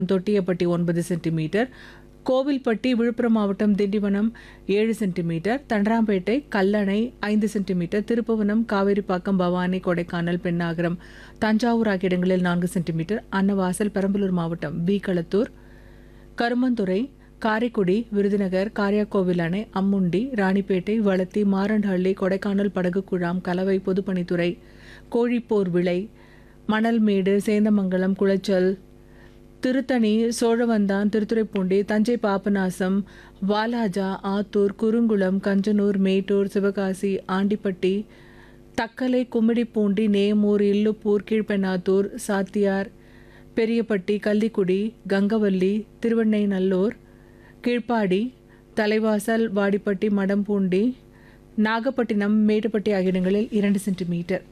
தொட்டியப்பட்டி ஒன்பது சென்டிமீட்டர் கோவில்பட்டி விழுப்புரம் மாவட்டம் திண்டிவனம் ஏழு சென்டிமீட்டர் தண்டராம்பேட்டை கல்லணை ஐந்து சென்டிமீட்டர் திருப்புவனம் காவேரிப்பாக்கம் பவானி கொடைக்கானல் பெண்ணாகரம் தஞ்சாவூர் ஆகிய இடங்களில் நான்கு சென்டிமீட்டர் அன்னவாசல் பெரம்பலூர் மாவட்டம் பி களத்தூர் கருமந்துறை காரைக்குடி விருதுநகர் காரியாக்கோவில் அணை அம்முண்டி ராணிப்பேட்டை வளத்தி மாரண்டஹள்ளி கொடைக்கானல் படகு குழாம் கலவை பொதுப்பணித்துறை கோழிப்போர் விளை மணல்மேடு சேந்தமங்கலம் குளச்சல் திருத்தணி சோழவந்தான் திருத்துறைப்பூண்டி தஞ்சை பாபநாசம் வாலாஜா ஆத்தூர் குறுங்குளம் கஞ்சனூர் மேட்டூர் சிவகாசி ஆண்டிப்பட்டி தக்கலை கும்மிடிப்பூண்டி நேமூர் இல்லுப்பூர் கீழ்பெண்ணாத்தூர் சாத்தியார் பெரியப்பட்டி கள்ளிக்குடி கங்கவல்லி திருவெண்ணைநல்லூர் கீழ்ப்பாடி தலைவாசல் வாடிப்பட்டி மடம்பூண்டி நாகப்பட்டினம் மேட்டுப்பட்டி ஆகிய இடங்களில் இரண்டு சென்டிமீட்டர்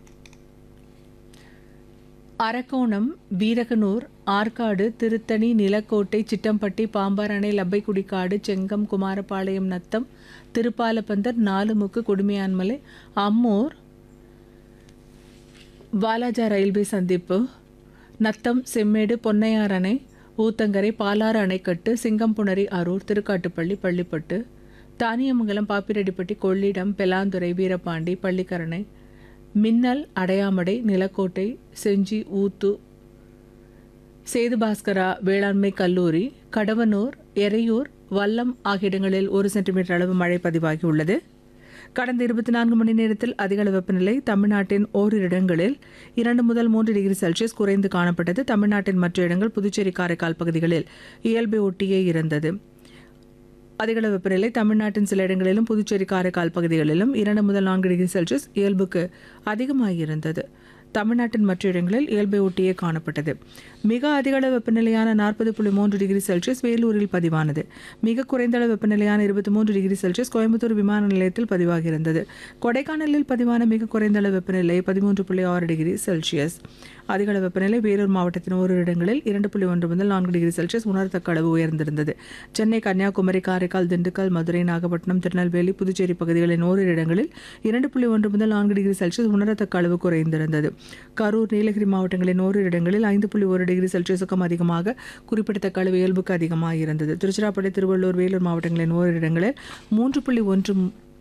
அரக்கோணம் வீரகனூர் ஆற்காடு திருத்தணி நிலக்கோட்டை சிட்டம்பட்டி பாம்பாரணை லப்பைக்குடிக்காடு செங்கம் குமாரபாளையம் நத்தம் திருப்பாலப்பந்தர் நாலுமுக்கு குடுமையான்மலை அம்மூர் வாலாஜா ரயில்வே சந்திப்பு நத்தம் செம்மேடு பொன்னையார் அணை ஊத்தங்கரை பாலாறு அணைக்கட்டு சிங்கம்புணரி அரூர் திருக்காட்டுப்பள்ளி பள்ளிப்பட்டு தானியமங்கலம் பாப்பிரெட்டிப்பட்டி கொள்ளிடம் பெலாந்துறை வீரபாண்டி பள்ளிக்கரணை மின்னல் அடையாமடை நிலக்கோட்டை செஞ்சி ஊத்து சேதுபாஸ்கரா வேளாண்மை கல்லூரி கடவனூர் எறையூர் வல்லம் ஆகிய இடங்களில் ஒரு சென்டிமீட்டர் அளவு மழை பதிவாகியுள்ளது கடந்த இருபத்தி நான்கு மணி நேரத்தில் அதிகளவு வெப்பநிலை தமிழ்நாட்டின் ஓரிரு இடங்களில் இரண்டு முதல் மூன்று டிகிரி செல்சியஸ் குறைந்து காணப்பட்டது தமிழ்நாட்டின் மற்ற இடங்கள் புதுச்சேரி காரைக்கால் பகுதிகளில் இயல்பை ஒட்டியே இருந்தது அதிகளவு வெப்பநிலை தமிழ்நாட்டின் சில இடங்களிலும் புதுச்சேரி காரைக்கால் பகுதிகளிலும் இரண்டு முதல் நான்கு டிகிரி செல்சியஸ் இயல்புக்கு அதிகமாகியிருந்தது தமிழ்நாட்டின் மற்ற இடங்களில் இயல்பை ஒட்டியே காணப்பட்டது மிக அதிக அளவு வெப்பநிலையான நாற்பது புள்ளி மூன்று டிகிரி செல்சியஸ் வேலூரில் பதிவானது மிக குறைந்த அளவு வெப்பநிலையான இருபத்தி மூன்று டிகிரி செல்சியஸ் கோயம்புத்தூர் விமான நிலையத்தில் பதிவாகியிருந்தது கொடைக்கானலில் பதிவான மிக குறைந்த அளவு வெப்பநிலை பதிமூன்று புள்ளி ஆறு டிகிரி செல்சியஸ் அதிக அளவு வெப்பநிலை வேலூர் மாவட்டத்தின் ஓரிரு இடங்களில் இரண்டு புள்ளி ஒன்று முதல் நான்கு டிகிரி செல்சியஸ் உணரத்தக்க அளவு உயர்ந்திருந்தது சென்னை கன்னியாகுமரி காரைக்கால் திண்டுக்கல் மதுரை நாகப்பட்டினம் திருநெல்வேலி புதுச்சேரி பகுதிகளின் ஓரிரு இடங்களில் இரண்டு புள்ளி ஒன்று முதல் நான்கு டிகிரி செல்சியஸ் உணரத்தக்க அளவு குறைந்திருந்தது கரூர் நீலகிரி மாவட்டங்களின் ஓரிரு இடங்களில் ஐந்து புள்ளி ஒரு டிகிரி செல்சியஸுக்கும் அதிகமாக குறிப்பிடத்தக்க அளவு இயல்புக்கு அதிகமாக இருந்தது திருச்சிராப்பள்ளி திருவள்ளூர் வேலூர் மாவட்டங்களின் ஓரிரு இடங்களில் மூன்று புள்ளி ஒன்று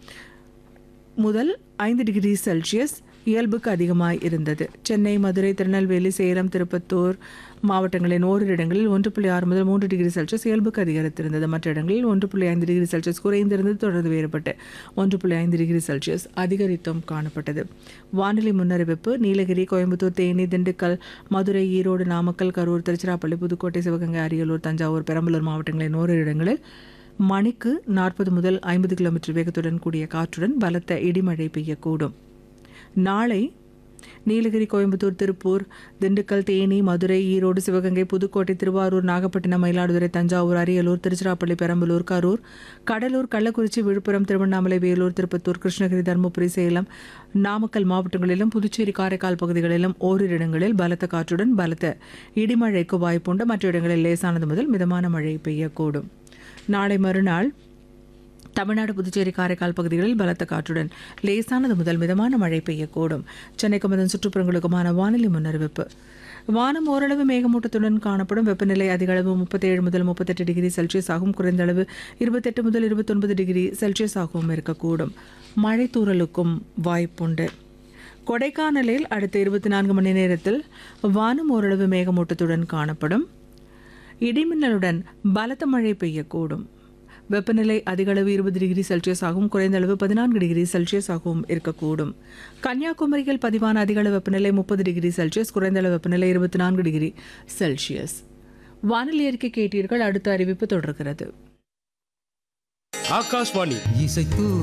முதல் ஐந்து டிகிரி செல்சியஸ் இயல்புக்கு அதிகமாய் இருந்தது சென்னை மதுரை திருநெல்வேலி சேலம் திருப்பத்தூர் மாவட்டங்களின் ஓரிரு இடங்களில் ஒன்று புள்ளி ஆறு முதல் மூன்று டிகிரி செல்சியஸ் இயல்புக்கு அதிகரித்திருந்தது மற்ற இடங்களில் ஒன்று புள்ளி ஐந்து டிகிரி செல்சியஸ் குறைந்திருந்தது தொடர்ந்து வேறுபட்டு ஒன்று புள்ளி ஐந்து டிகிரி செல்சியஸ் அதிகரித்தும் காணப்பட்டது வானிலை முன்னறிவிப்பு நீலகிரி கோயம்புத்தூர் தேனி திண்டுக்கல் மதுரை ஈரோடு நாமக்கல் கரூர் திருச்சிராப்பள்ளி புதுக்கோட்டை சிவகங்கை அரியலூர் தஞ்சாவூர் பெரம்பலூர் மாவட்டங்களின் ஓரிரு இடங்களில் மணிக்கு நாற்பது முதல் ஐம்பது கிலோமீட்டர் வேகத்துடன் கூடிய காற்றுடன் பலத்த இடிமழை பெய்யக்கூடும் நாளை நீலகிரி கோயம்புத்தூர் திருப்பூர் திண்டுக்கல் தேனி மதுரை ஈரோடு சிவகங்கை புதுக்கோட்டை திருவாரூர் நாகப்பட்டினம் மயிலாடுதுறை தஞ்சாவூர் அரியலூர் திருச்சிராப்பள்ளி பெரம்பலூர் கரூர் கடலூர் கள்ளக்குறிச்சி விழுப்புரம் திருவண்ணாமலை வேலூர் திருப்பத்தூர் கிருஷ்ணகிரி தருமபுரி சேலம் நாமக்கல் மாவட்டங்களிலும் புதுச்சேரி காரைக்கால் பகுதிகளிலும் ஓரிரு இடங்களில் பலத்த காற்றுடன் பலத்த இடிமழைக்கு வாய்ப்புண்டு மற்ற இடங்களில் லேசானது முதல் மிதமான மழை பெய்யக்கூடும் நாளை மறுநாள் தமிழ்நாடு புதுச்சேரி காரைக்கால் பகுதிகளில் பலத்த காற்றுடன் லேசானது முதல் மிதமான மழை பெய்யக்கூடும் சென்னைக்கும் அதன் சுற்றுப்புறங்களுக்குமான வானிலை முன்னறிவிப்பு வானம் ஓரளவு மேகமூட்டத்துடன் காணப்படும் வெப்பநிலை அதிக அளவு முப்பத்தேழு முதல் முப்பத்தெட்டு டிகிரி செல்சியஸ் ஆகும் குறைந்த அளவு இருபத்தெட்டு முதல் இருபத்தொன்பது டிகிரி செல்சியஸ் ஆகவும் இருக்கக்கூடும் மழை தூறலுக்கும் வாய்ப்புண்டு கொடைக்கானலில் அடுத்த இருபத்தி நான்கு மணி நேரத்தில் வானம் ஓரளவு மேகமூட்டத்துடன் காணப்படும் இடிமின்னலுடன் பலத்த மழை பெய்யக்கூடும் வெப்பநிலை அதிக அளவு இருபது டிகிரி செல்சியஸ் ஆகவும் குறைந்த அளவு பதினான்கு டிகிரி செல்சியஸ் ஆகவும் இருக்கக்கூடும் கன்னியாகுமரியில் பதிவான அதிக அளவு வெப்பநிலை முப்பது டிகிரி செல்சியஸ் குறைந்த அளவு வெப்பநிலை இருபத்தி நான்கு டிகிரி செல்சியஸ் வானிலை அறிக்கை கேட்டீர்கள் அடுத்த அறிவிப்பு தொடர்கிறது ஆகாஷ்வாணி இசைத்து